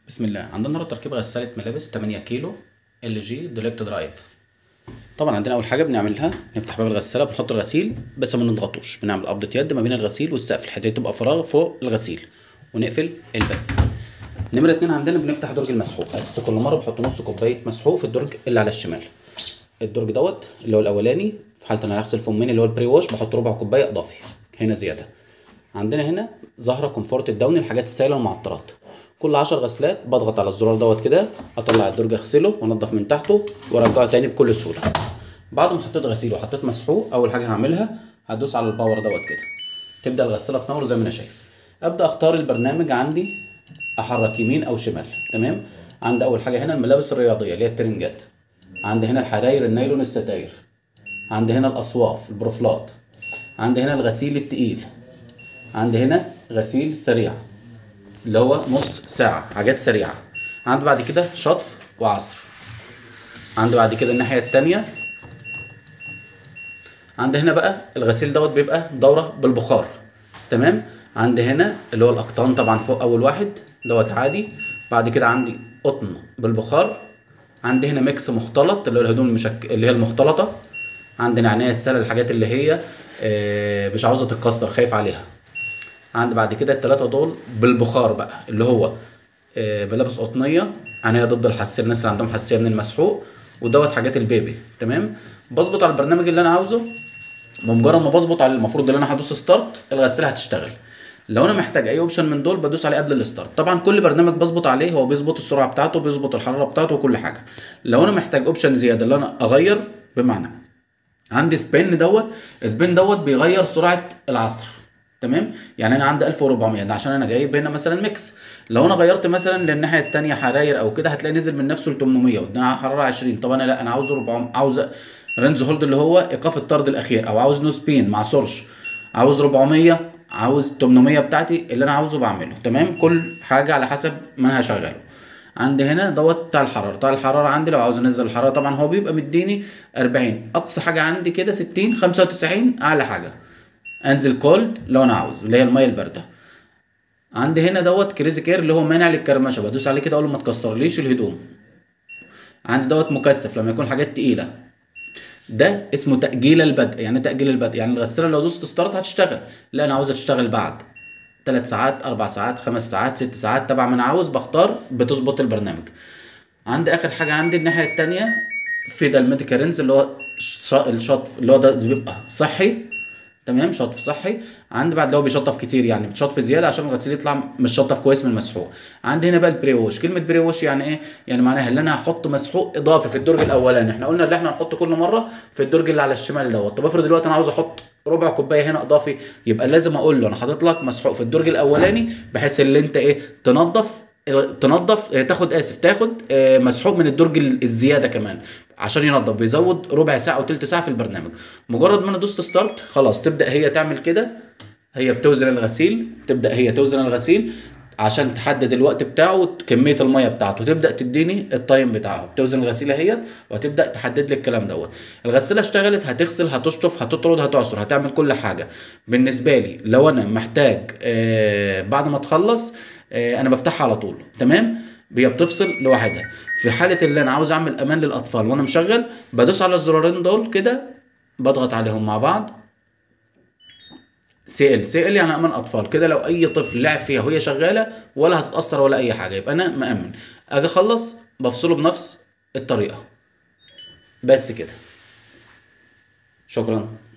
بسم الله عندنا النهارده تركيب غسالة ملابس 8 كيلو ال جي ديلكت درايف طبعا عندنا اول حاجه بنعملها نفتح باب الغساله بنحط الغسيل بس ما نضغطوش بنعمل قبضه يد ما بين الغسيل والسقف الحته دي تبقى فراغ فوق الغسيل ونقفل الباب نمرة اتنين عندنا بنفتح درج المسحوق اساس كل مره بحط نص كوبايه مسحوق في الدرج اللي على الشمال الدرج دوت اللي هو الاولاني في حاله ان انا هغسل فمين اللي هو البري واش بحط ربع كوبايه اضافي هنا زياده عندنا هنا زهره كومفورت الدوني الحاجات السائله والمعطرات كل 10 غسلات بضغط على الزرار دوت كده اطلع الدرج اغسله وانضف من تحته وارجعه تاني بكل سهوله بعد ما حطيت غسيل وحطيت مسحوق اول حاجه هعملها هدوس على الباور دوت كده تبدا الغساله تنور زي ما انا شايف ابدا اختار البرنامج عندي احرك يمين او شمال تمام عندي اول حاجه هنا الملابس الرياضيه اللي هي الترنجات عندي هنا الحراير النايلون الستاير عندي هنا الاصواف البروفلات عندي هنا الغسيل التقيل عندي هنا غسيل سريع اللي هو نص ساعة حاجات سريعة عندي بعد كده شطف وعصر عندي بعد كده الناحية التانية عندي هنا بقى الغسيل دوت بيبقى دورة بالبخار تمام عندي هنا اللي هو الأقطان طبعا فوق أول واحد دوت عادي بعد كده عندي قطن بالبخار عندي هنا ميكس مختلط اللي هو الهدوم المشك... اللي هي المختلطة عندي نعناع السلة الحاجات اللي هي آه، مش عاوزة تتكسر خايف عليها عندي بعد كده التلاتة دول بالبخار بقى اللي هو آه، ملابس قطنية عناية ضد الحساسية الناس اللي عندهم حساسية من المسحوق ودوت حاجات البيبي تمام بظبط على البرنامج اللي انا عاوزه بمجرد ما بظبط على المفروض اللي انا هدوس ستارت الغسالة هتشتغل لو انا محتاج اي اوبشن من دول بدوس عليه قبل الستارت طبعا كل برنامج بظبط عليه هو بيظبط السرعه بتاعته بيظبط الحراره بتاعته وكل حاجه لو انا محتاج اوبشن زياده اللي انا اغير بمعنى عندي سبين دوت سبين دوت بيغير سرعه العصر تمام يعني انا عندي 1400 ده عشان انا جايب هنا مثلا ميكس لو انا غيرت مثلا للناحيه التانية حراير او كده هتلاقي نزل من نفسه ل 800 وادانا حراره 20 طب انا لا انا عاوز 400 عاوز رينز هولد اللي هو ايقاف الطرد الاخير او عاوز نو سبين مع سورش عاوز 400 عاوز 800 بتاعتي اللي انا عاوزه بعمله تمام كل حاجه على حسب ما انا هشغله عندي هنا دوت بتاع الحراره بتاع الحراره عندي لو عاوز انزل الحراره طبعا هو بيبقى مديني 40 اقصى حاجه عندي كده 60 95 اعلى حاجه انزل كولد لو انا عاوز اللي هي الميه البارده عندي هنا دوت كريزي كير اللي هو مانع للكرمشه بدوس عليه كده اقول له ما تكسرليش الهدوم عندي دوت مكثف لما يكون حاجات تقيله ده اسمه تأجيل البدء يعني تأجيل البدء يعني الغسالة لو دوست ستارت هتشتغل لا أنا عاوزها تشتغل بعد ثلاث ساعات أربع ساعات خمس ساعات ست ساعات تبع ما أنا عاوز بختار بتظبط البرنامج عندي آخر حاجة عندي الناحية التانية في ده الميديكال رينز اللي هو ش- الشطف اللي هو ده اللي بيبقى صحي تمام شطف صحي عندي بعد اللي هو بيشطف كتير يعني شطف زياده عشان الغسيل يطلع مش شطف كويس من المسحوق عندي هنا بقى البري ووش كلمه بري ووش يعني ايه يعني معناها ان انا هحط مسحوق اضافي في الدرج الاولاني احنا قلنا اللي احنا هنحطه كل مره في الدرج اللي على الشمال دوت طب افرض دلوقتي انا عاوز احط ربع كوبايه هنا اضافي يبقى لازم اقول له انا حاطط لك مسحوق في الدرج الاولاني بحيث ان انت ايه تنظف تنظف آه، تاخد اسف تاخد آه، مسحوق من الدرج ال- الزياده كمان عشان ينظف بيزود ربع ساعه او تلت ساعه في البرنامج مجرد ما انا دوست ستارت خلاص تبدا هي تعمل كده هي بتوزن الغسيل تبدا هي توزن الغسيل عشان تحدد الوقت بتاعه وكميه الميه بتاعته تبدا تديني التايم بتاعه بتوزن الغسيله اهيت وهتبدا تحدد لي الكلام دوت الغساله اشتغلت هتغسل هتشطف هتطرد هتعصر هتعمل كل حاجه بالنسبه لي لو انا محتاج آه بعد ما تخلص آه انا بفتحها على طول تمام هي بتفصل لوحدها في حاله اللي انا عاوز اعمل امان للاطفال وانا مشغل بدوس على الزرارين دول كده بضغط عليهم مع بعض سي ال سي ال يعني امان اطفال كده لو اي طفل لعب فيها وهي شغاله ولا هتتاثر ولا اي حاجه يبقى انا مامن اجي اخلص بفصله بنفس الطريقه بس كده شكرا